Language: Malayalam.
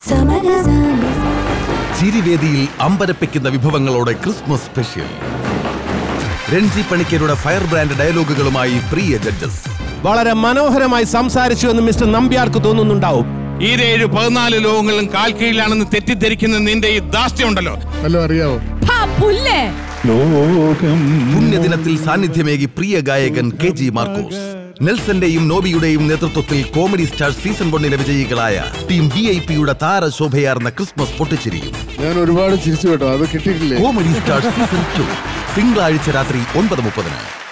ചിരിവേദിയിൽ അമ്പരപ്പിക്കുന്ന വിഭവങ്ങളോടെ ക്രിസ്മസ് സ്പെഷ്യൽ രഞ്ജി പണിക്കരുടെ ഫയർ ബ്രാൻഡ് ഡയലോഗുകളുമായി പ്രിയ ജഡ്ജസ് വളരെ മനോഹരമായി സംസാരിച്ചു എന്ന് മിസ്റ്റർ നമ്പ്യാർക്ക് തോന്നുന്നുണ്ടാവും ഈ ഏഴ് പതിനാല് ലോകങ്ങളും കാൽ കീഴിലാണെന്ന് തെറ്റിദ്ധരിക്കുന്ന നിന്റെ ഈ ദാസ്യം ഉണ്ടല്ലോ വല്ലതും അറിയാവോ പുല്ലേ പുണ്യദിനത്തിൽ സാന്നിധ്യമേകി പ്രിയ ഗായകൻ കെ ജി മാർക്കോസ് നെൽസന്റെയും നോബിയുടെയും നേതൃത്വത്തിൽ കോമഡി സ്റ്റാർ സീസൺ വണ്ണിലെ വിജയികളായ ടീം വി ഐ പിയുടെ താരശോഭയാർന്ന ക്രിസ്മസ് പൊട്ടിച്ചിരിയും ഞാൻ ഒരുപാട് ചിരിച്ചു കേട്ടോ അത് കിട്ടിയിട്ടില്ലേ കോമഡി സ്റ്റാർ സീസൺ ടു തിങ്കളാഴ്ച രാത്രി ഒൻപത് മുപ്പതിന്